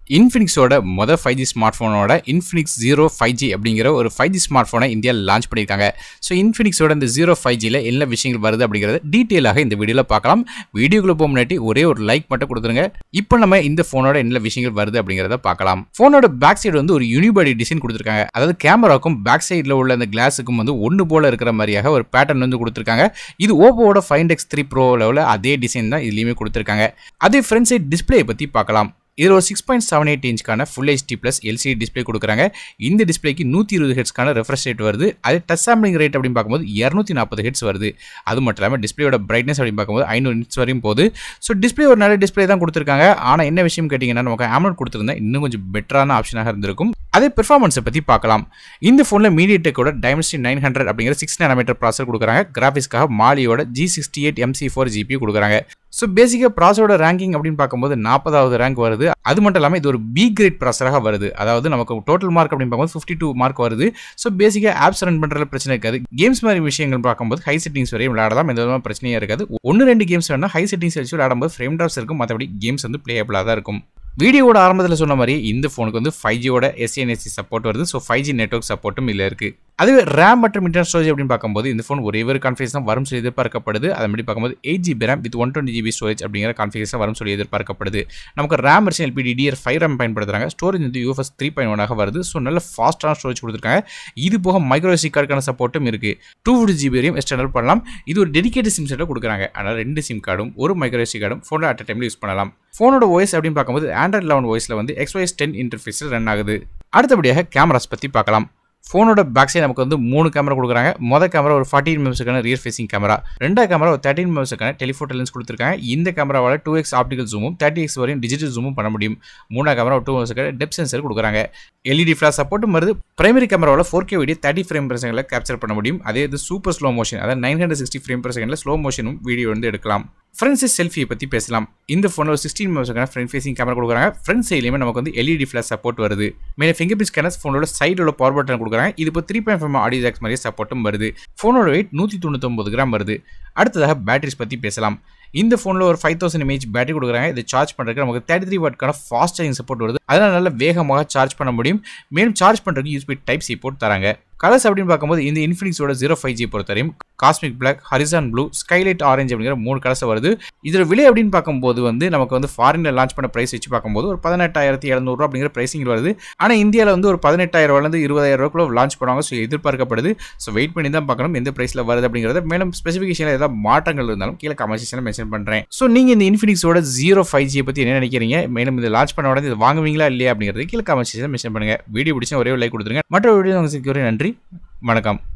இன்ஃபினிக்ஸோட மொதல் five G smart ஃபோனோட Infinix zero five G அப்படிங்கிற ஒரு ஃபைவ் ஜி ஸ்மார்ட் ஃபோனை இந்தியாவில் லான்ச் பண்ணியிருக்காங்க ஸோ இன்ஃபினிக்ஸோட இந்த ஜீரோ ஃபைவ் ஜியில் என்ன விஷயங்கள் வருது அப்படிங்கிறத டீட்டெயிலாக இந்த வீடியோவில் பார்க்கலாம் வீடியோக்குள்ள போக முன்னாடி ஒரே ஒரு லைக் மட்டும் கொடுத்துருங்க இப்போ நம்ம இந்த ஃபோனோட என்ன விஷயங்கள் வருது அப்படிங்கிறத பார்க்கலாம் ஃபோனோட பேக் சைடு வந்து ஒரு யூனிபாடி டிசைன் கொடுத்துருக்காங்க அதாவது கேமராக்கும் பேக் சைடில் உள்ள அந்த கிளாஸுக்கும் வந்து ஒன்று போல இருக்கிற மாதிரியாக ஒரு பேட்டர்ன் வந்து கொடுத்துருக்காங்க இது ஓப்போவோட ஃபைன் எக்ஸ் த்ரீ ப்ரோ லெவலில் அதே டிசைன் தான் இதுலேயுமே கொடுத்துருக்காங்க அதே ஃப்ரண்ட் சைட் டிஸ்பிளே பற்றி பார்க்கலாம் இதில் ஒரு சிக்ஸ் பாயிண்ட் செவன் எயிட் இன்ச்க்கான full HD plus LCD display கொடுக்குறாங்க இந்த டிஸ்பிளேக்கு நூற்றி இருபது ஹெட்ஸ்க்கான ரெஃப்ரெஷ் ரேட் வருது அது டச் சாம்பிளிங் ரேட் அப்படின்னு பார்க்கும்போது இரநூத்தி நாற்பது ஹெட்ஸ் வருது அது மட்டும் இல்லாமல் டிஸ்பிளேயோட பிரைட்னஸ் அப்படின்னு பார்க்கும்போது ஐநூறு ஹெட்ஸ் வரையும் போகுது ஸோ டிஸ்பிளே ஒரு நல்ல டிஸ்பிளே தான் கொடுத்துருக்காங்க ஆனால் என்ன விஷயம் கேட்டிங்கன்னா நமக்கு ஆம்லோட் கொடுத்துருந்தா இன்னும் கொஞ்சம் பெட்டரான ஆப்ஷனாக இருந்திருக்கும் அதே பெர்ஃபார்மன்ஸை பற்றி பார்க்கலாம் இந்த ஃபோனில் மீடியடெக்கோட டைமென்சிட்டி நைன் ஹண்ட்ரட் அப்படிங்கிற சிக்ஸ் நேனோமீட்டர் ப்ராசர் கொடுக்குறாங்க கிராஃபிக்ஸ்க்காக மாலியோட G sixty eight MC four GB கொடுக்குறாங்க ஸோ பேசிக்காக ப்ராசரோட ரேங்கிங் அப்படின்னு பார்க்கும்போது நாற்பதாவது ரேங்க் வருது அது மட்டும் இல்லாமல் இது ஒரு பி கிரேட் ப்ராசராக வருது அதாவது நமக்கு டோட்டல் மார்க் அப்படின்னு பார்க்கும்போது ஃபிஃப்டி டூ மார்க் வருது ஸோ பேசிக்காக ஆப்ஸ் ரன் பண்ணுறதுல பிரச்சனை இருக்காது கேம்ஸ் மாதிரி விஷயங்கள் பார்க்கும்போது ஹை செட்டிங்ஸ் வரையும் விளையாடலாம் எந்த விதமான பிரச்சனையாக இருக்காது ஒன்று ரெண்டு கேம்ஸ் வேணால் ஹை செட்டிங்ஸ் வச்சு விளையாடும்போது ஃப்ரேம் ட்ராப்ஸ் இருக்கும் மற்றபடி கேம்ஸ் வந்து பிளேயபிளாக தான் இருக்கும் வீடியோட ஆரம்பத்தில் சொன்ன மாதிரி இந்த ஃபோனுக்கு வந்து ஃபைவ் ஜியோட எஸ்என்எஸ்சி சப்போர்ட் வருது ஸோ ஃபைவ் ஜி நெட்ஒர்க் சப்போர்ட்டும் இல்லை இருக்குது அதுவே ரேம் மற்றும் இன்டர்னல் ஸ்டோரேஜ் அப்படின்னு பார்க்கும்போது இந்த ஃபோன் ஒரே ஒரு கான்ஃபிகரேஷன் தான் வரும் சொல்லி எதிர்பார்க்கப்படுது அதன்படி பார்க்கும்போது eight GB RAM with one twenty GB storage அப்படிங்கிற கான்ஃபிகரேஷன் வரும் சொல்லி எதிர்பார்க்கப்படுது நமக்கு RAM version LP DR five RAM பயன்படுத்துறாங்க ஸ்டோரேஜ் வந்து யூஎஃப்எஸ் த்ரீ பாயிண்ட் ஒனாக வருது ஸோ நல்ல ஃபாஸ்ட்டான ஸ்டோரேஜ் கொடுத்துருக்காங்க இது போக மைக்ரோ எஸ்டி கார்டுக்கான சப்போர்ட்டும் இருக்குது டூ ஃபிஃப்டி ஜிபி வரையும் எக்ஸ்டர்னல் பண்ணலாம் இது ஒரு டெடிகேட்டட் சிம் செட்டை கொடுக்குறாங்க அதனால் ரெண்டு சிம் கார்டும் ஒரு மைக்ரோ எஸ்டி கார்டும் ஃபோனில் அட் டைமில் யூஸ் பண்ணலாம் ஃபோனோட வாய்ஸ் அப்படின்னு பார்க்கும்போது ஆண்ட்ராய்ட் லெவன் வாய்ஸில் வந்து எக்ஸ்ஒய்எஸ் டென் இன்டர்ஃபேஸில் ரன் ஆகுது அடுத்தபடியாக கேமராஸ் பற்றி பார்க்கலாம் ஃபோனோட பேக் சைடு நமக்கு வந்து மூணு கேமரா கொடுக்குறாங்க மொதல் கேமரா ஒரு ஃபார்ட்டின் மெம்ஸுக்கான ரியர் ஃபேசிங் கேமரா ரெண்டாவது கேமரா ஒரு தேர்ட்டின் மெம்ஸுக்கான டெலிஃபோட்டோ லென்ஸ் கொடுத்துருக்காங்க இந்த கேமராவால் டூ எக்ஸ் ஆப்டிகல் ஜூமும் தேர்ட்டி எக்ஸ் வரையும் டிஜிட்டல் ஜூமும் பண்ண முடியும் மூணாவது கேமரா டூ மெம்ஸுக்கான டெப் சென்சர் கொடுக்குறாங்க எல்இடி ஃபிளாஷ் சப்போர்ட்டும் வருது பிரைமரி கேமராவில் four K video thirty frame per second ல கேப்சர் பண்ண முடியும் அதே இது சூப்பர் ஸ்லோ மோஷன் அதாவது nine hundred sixty frame per second ல ஸ்லோ மோஷனும் வீடியோ வந்து எடுக்கலாம் ஃப்ரண்ட் சைட் செல்ஃபியை பற்றி பேசலாம் இந்த ஃபோனில் ஒரு சிக்ஸ்டீன் மெம்ஸுக்கான ஃப்ரண்ட் ஃபேசிங் கேமரா கொடுக்குறாங்க ஃப்ரண்ட் சைட்லேயுமே நமக்கு வந்து எல்இடி ஃபிளாஷ் சப்போர்ட் வருது மேலே ஃபிங்கர் பிரிண்ட் ஸ்கேனர்ஸ் ஃபோனோட சைடோட பவர் பட்டன் கொடுக்குறாங்க இது இப்போ three point five audio jacks மாதிரியே சப்போர்ட்டும் வருது ஃபோனோட வெயிட் நூற்றி தொண்ணூத்தொம்பது கிராம் வருது அடுத்ததாக பேட்டரிஸ் பற்றி பேசலாம் இந்த ஃபோனில் ஒரு ஃபைவ் தௌசண்ட் எம்ஏஹெச் பேட்டரி கொடுக்குறாங்க இதை சார்ஜ் பண்ணுறதுக்கு நமக்கு தேர்ட்டி த்ரீ வாட்க்கான ஃபாஸ்ட் சார்ஜிங் சப்போர்ட் வருது அதனால் நல்ல வேகமாக சார்ஜ் பண்ண முடியும் மேலும் சார்ஜ் பண்ணுறதுக்கு யூஸ்பி டைப் சி போர்ட் தராங்க கலர்ஸ் அப்படின்னு பார்க்கும்போது இந்த இன்ஃபினிக்ஸோட ஜீரோ ஃபைவ் ஜி பொறுத்தவரையும் cosmic black horizon blue skylight orange அப்படிங்கிற மூணு கலர்ஸ் வருது இதோட விலை அப்படின்னு பார்க்கும்போது வந்து நமக்கு வந்து ஃபாரினில் லான்ச் பண்ண ப்ரைஸ் வச்சு பார்க்கும்போது ஒரு பதினெட்டாயிரத்தி எழுநூறுவா அப்படிங்கிற ப்ரைசிங் வருது ஆனால் இந்தியாவில் வந்து ஒரு பதினெட்டாயிரம் ரூபாயிலிருந்து இருபதாயிரம் ரூபாய்க்குள்ள லான்ச் பண்ணுவாங்க ஸோ எதிர்பார்க்கப்படுது ஸோ வெயிட் பண்ணி தான் பார்க்கணும் எந்த ப்ரைஸில் வருது அப்படிங்கிறத மேலும் ஸ்பெசிஃபிகேஷனில் ஏதாவது மாற்றங்கள் இருந்தாலும் கீழே கமெண்ட் மென்ஷன் பண்ணுறேன் ஸோ நீங்கள் இந்த இன்ஃபினிக்ஸோட ஜீரோ ஃபைவ் ஜியை பற்றி என்ன நினைக்கிறீங்க மேலும் இது லான்ச் பண்ண உடனே இது வாங்குவீங்களா இல்லையா அப்படிங்கிறது கீழே கமெண்ட் மென்ஷன் பண்ணுங்கள் வீடியோ பிடிச்சா ஒரே ஒரு லைக் கொடுத்துருங்க மற்ற வீடியோ உங்களுக்கு நன்றி வணக்கம்